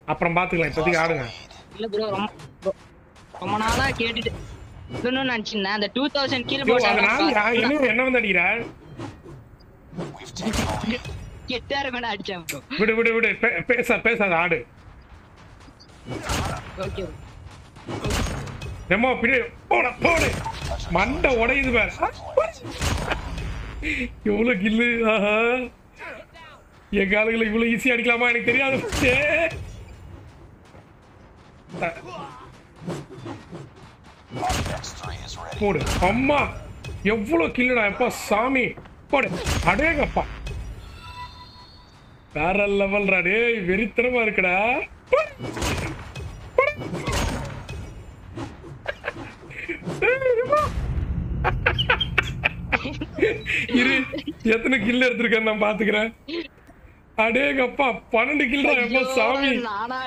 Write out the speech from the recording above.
அப்புறம் பாத்துக்கலாம் இப்போதைக்கு ஆடுங்க இல்ல ப்ரோ ரொம்ப bro, ரொம்ப நாளா கேட்டுட்டு சொல்லணும்னு நினைச்சிருந்தேன் அந்த டூ தௌசண்ட் கீழே ஐயோ, அதனால யா- போட்டு என்ன என்ன வந்து அடிக்கிற கெட்டா இருக்கணும் அடிச்சேன் ப்ரோ விடு விடு விடு பே- பேச பேசாத ஆடு ஓகே ரெமோ பின்னாடி போட போடு மண்டை உடையுது பாரு எவ்வளவு கில்லு ஆஹா என் காலுகளை இவ்வளவு ஈஸியா அடிக்கலாமா எனக்கு தெரியாது ஏ. போடு அம்மா எவ்வளவு கில்லுடா எப்பா சாமி போடு அடேங்கப்பா வேற லெவல்ரா டேய் வெறித்தனமா இருக்குடா போடு. போடு. ஏய், அம்மா. இரு எத்தனை கில் எடுத்திருக்கேன்னு நான் பாத்துக்கிறேன் அடேங்கப்பா பன்னெண்டு கில் தான் எப்பா சாமி நானா